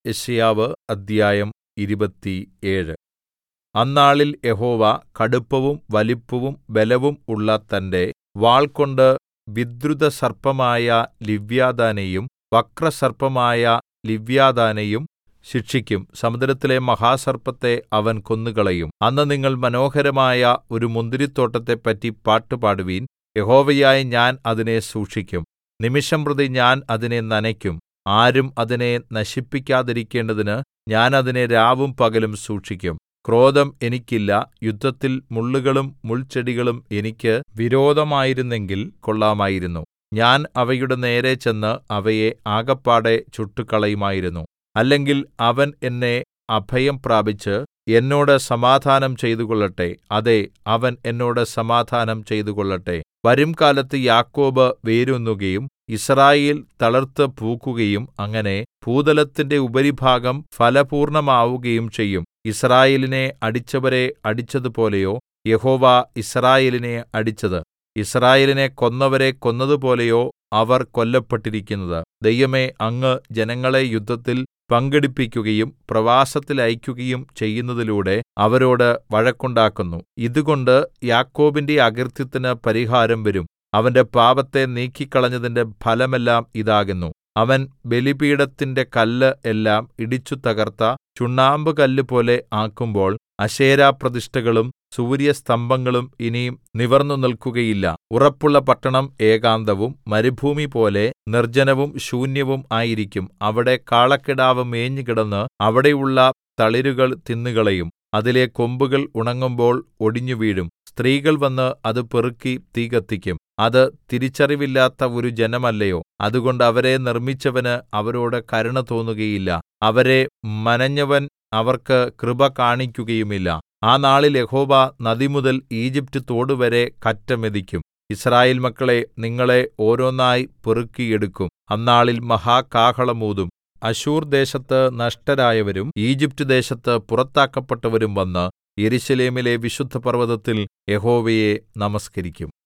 യെശയ്യാവ് അദ്ധ്യായം ഇരുപത്തിയേഴ് അന്നാളിൽ യഹോവ കടുപ്പവും വലിപ്പവും ബലവും ഉള്ള തന്റെ വാൾകൊണ്ട് വിദ്രുതസർപ്പമായ ലിവ്യാഥാനെയും വക്രസർപ്പമായ ലിവ്യാഥാനെയും ശിക്ഷിക്കും സമുദ്രത്തിലെ മഹാസർപ്പത്തെ അവൻ കൊന്നുകളയും അന്ന് നിങ്ങൾ മനോഹരമായ ഒരു മുന്തിരിത്തോട്ടത്തെപ്പറ്റി പാട്ടുപാടുവിൻ യഹോവയായ ഞാൻ അതിനെ സൂക്ഷിക്കും നിമിഷംപ്രതി ഞാൻ അതിനെ നനയ്ക്കും ആരും അതിനെ നശിപ്പിക്കാതിരിക്കേണ്ടതിന് ഞാൻ അതിനെ രാവും പകലും സൂക്ഷിക്കും ക്രോധം എനിക്കില്ല യുദ്ധത്തിൽ മുള്ളുകളും മുൾച്ചെടികളും എനിക്ക് വിരോധമായിരുന്നെങ്കിൽ കൊള്ളാമായിരുന്നു ഞാൻ അവയുടെ നേരെ ചെന്ന് അവയെ ആകപ്പാടെ ചുട്ടുകളയുമായിരുന്നു അല്ലെങ്കിൽ അവൻ എന്നെ അഭയം പ്രാപിച്ച് എന്നോട് സമാധാനം ചെയ്തുകൊള്ളട്ടെ അതെ അവൻ എന്നോട് സമാധാനം ചെയ്തുകൊള്ളട്ടെ വരുംകാലത്ത് യാക്കോബ് വേരൂന്നുകയും യിസ്രായേൽ തളിർത്ത് പൂക്കുകയും അങ്ങനെ ഭൂതലത്തിന്റെ ഉപരിഭാഗം ഫലപൂർണ്ണമാവുകയും ചെയ്യും യിസ്രായേലിനെ അടിച്ചവരെ അടിച്ചതുപോലെയോ യഹോവ യിസ്രായേലിനെ അടിച്ചത് യിസ്രായേലിനെ കൊന്നവരെ കൊന്നതുപോലെയോ അവർ കൊല്ലപ്പെട്ടിരിക്കുന്നത് ദൈവമേ അങ്ങ് ജനങ്ങളെ യുദ്ധത്തിൽ പങ്കെടുപ്പിക്കുകയും പ്രവാസത്തിൽ അയക്കുകയും ചെയ്യുന്നതിലൂടെ അവരോട് വഴക്കുണ്ടാക്കുന്നു ഇതുകൊണ്ട് യാക്കോബിന്റെ അകൃത്യത്തിന് പരിഹാരം വരും അവന്റെ പാപത്തെ നീക്കിക്കളഞ്ഞതിന്റെ ഫലമെല്ലാം ഇതാകുന്നു അവൻ ബലിപീഠത്തിന്റെ കല്ല് എല്ലാം ഇടിച്ചു തകർത്ത ചുണ്ണാമ്പുകല്ലുപോലെ ആക്കുമ്പോൾ അശേരാപ്രതിഷ്ഠകളും സൂര്യസ്തംഭങ്ങളും ഇനി നിവർന്നു നിൽക്കുകയില്ല ഉറപ്പുള്ള പട്ടണം ഏകാന്തവും മരുഭൂമിപോലെ നിർജ്ജനവും ശൂന്യവും ആയിരിക്കും അവിടെ കാളക്കിടാവ് മേഞ്ഞുകിടന്ന് അവിടെയുള്ള തളിരുകൾ തിന്നുകളയും അതിലെ കൊമ്പുകൾ ഉണങ്ങുമ്പോൾ ഒടിഞ്ഞുവീഴും സ്ത്രീകൾ വന്ന് അത് പെറുക്കി തീ കത്തിക്കും അത് തിരിച്ചറിവില്ലാത്ത ഒരു ജനമല്ലയോ അതുകൊണ്ട് അവരെ നിർമ്മിച്ചവന് അവരോട് കരുണ തോന്നുകയില്ല അവരെ മനഞ്ഞവൻ അവർക്ക് കൃപ കാണിക്കുകയുമില്ല ആ നാളിൽ യഹോവ നദിമുതൽ ഈജിപ്റ്റ് തോടുവരെ കറ്റ മെതിക്കും യിസ്രായേൽ മക്കളേ നിങ്ങളെ ഓരോന്നായി പെറുക്കിയെടുക്കും അന്നാളിൽ മഹാകാഹളം ഊതും അശ്ശൂർ ദേശത്ത് നഷ്ടരായവരും ഈജിപ്റ്റ് ദേശത്ത് പുറത്താക്കപ്പെട്ടവരും വന്ന് യെരൂശലേമിലെ വിശുദ്ധപർവ്വതത്തിൽ യഹോവയെ നമസ്കരിക്കും